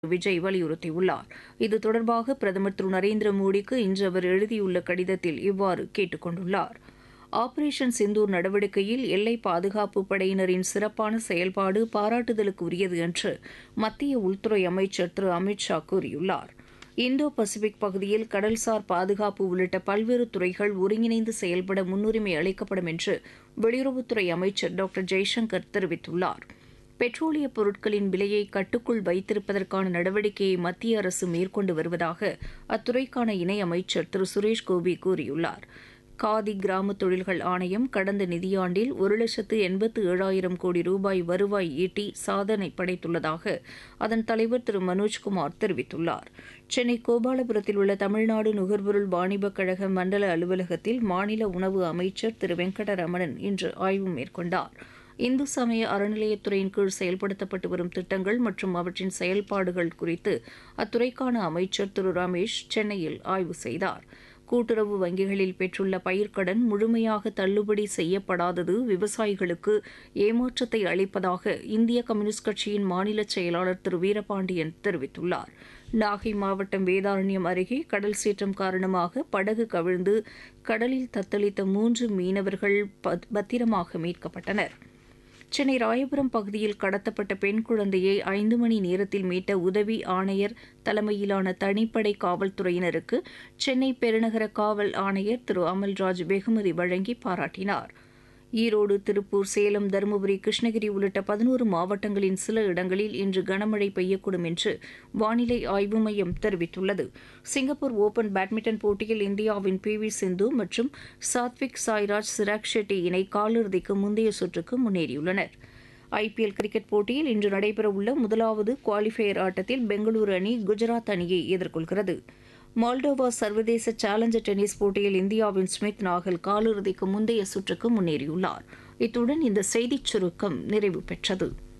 விஜய் வலியுறுத்தியுள்ளார் இது தொடர்பாக பிரதமர் திரு நரேந்திர மோடிக்கு இன்று அவர் எழுதியுள்ள கடிதத்தில் இவ்வாறு கேட்டுக் கொண்டுள்ளார் ஆபரேஷன் சிந்தூர் நடவடிக்கையில் எல்லை பாதுகாப்பு படையினரின் சிறப்பான செயல்பாடு பாராட்டுதலுக்கு உரியது என்று மத்திய உள்துறை அமைச்சர் திரு அமித் ஷா கூறியுள்ளார் இந்தோ பசிபிக் பகுதியில் கடல்சார் பாதுகாப்பு உள்ளிட்ட பல்வேறு துறைகள் ஒருங்கிணைந்து செயல்பட முன்னுரிமை அளிக்கப்படும் என்று வெளியுறவுத்துறை அமைச்சர் டாக்டர் ஜெய்சங்கர் தெரிவித்துள்ளார் பெட்ரோலிய பொருட்களின் விலையை கட்டுக்குள் வைத்திருப்பதற்கான நடவடிக்கையை மத்திய அரசு மேற்கொண்டு வருவதாக அத்துறைக்கான இணை அமைச்சர் திரு சுரேஷ் கோபி கூறியுள்ளார் காதி கிராம தொழில்கள் ஆணையம் கடந்த நிதியாண்டில் ஒரு லட்சத்து எண்பத்து ஏழாயிரம் கோடி ரூபாய் வருவாய் ஈட்டி சாதனை படைத்துள்ளதாக அதன் தலைவர் திரு மனோஜ்குமார் தெரிவித்துள்ளார் சென்னை கோபாலபுரத்தில் உள்ள தமிழ்நாடு நுகர்பொருள் வாணிபக் கழக மண்டல அலுவலகத்தில் மாநில உணவு அமைச்சர் திரு வெங்கடரமணன் இன்று ஆய்வு மேற்கொண்டார் இந்து சமய அறநிலையத்துறையின் கீழ் செயல்படுத்தப்பட்டு வரும் திட்டங்கள் மற்றும் அவற்றின் செயல்பாடுகள் குறித்து அத்துறைக்கான அமைச்சர் திரு ரமேஷ் சென்னையில் ஆய்வு செய்தார் கூட்டுறவு வங்கிகளில் பெற்றுள்ள பயிர்க்கடன் முழுமையாக தள்ளுபடி செய்யப்படாதது விவசாயிகளுக்கு ஏமாற்றத்தை அளிப்பதாக இந்திய கம்யூனிஸ்ட் கட்சியின் மாநில செயலாளர் திரு வீரபாண்டியன் தெரிவித்துள்ளார் நாகை மாவட்டம் வேதாரண்யம் அருகே கடல் சீற்றம் காரணமாக படகு கவிழ்ந்து கடலில் தத்தளித்த மூன்று மீனவர்கள் பத்திரமாக மீட்கப்பட்டனர் சென்னை ராயபுரம் பகுதியில் கடத்தப்பட்ட பெண் குழந்தையை ஐந்து மணி நேரத்தில் மீட்ட உதவி ஆணையர் தலைமையிலான தனிப்படை காவல்துறையினருக்கு சென்னை பெருநகர காவல் ஆணையர் திரு அமல்ராஜ் வெகுமதி வழங்கி பாராட்டினார் ஈரோடு திருப்பூர் சேலம் தருமபுரி கிருஷ்ணகிரி உள்ளிட்ட பதினோரு மாவட்டங்களின் சில இடங்களில் இன்று கனமழை பெய்யக்கூடும் என்று வானிலை ஆய்வு மையம் தெரிவித்துள்ளது சிங்கப்பூர் ஓபன் பேட்மிண்டன் போட்டியில் இந்தியாவின் பி வி சிந்து மற்றும் சாத்விக் சாய்ராஜ் சிராக் ஷெட்டி இணை காலிறுதிக்கு முந்தைய சுற்றுக்கு முன்னேறியுள்ளனர் ஐபிஎல் கிரிக்கெட் போட்டியில் இன்று நடைபெறவுள்ள முதலாவது குவாலிஃபயர் ஆட்டத்தில் பெங்களூரு அணி குஜராத் அணியை எதிர்கொள்கிறது மால்டோவா சர்வதேச சேலஞ்சர் டென்னிஸ் போட்டியில் இந்தியாவின் ஸ்மித் நாகல் காலிறுதிக்கு முந்தைய சுற்றுக்கு முன்னேறியுள்ளார் இத்துடன் இந்த செய்திச் சுருக்கம் நிறைவு பெற்றது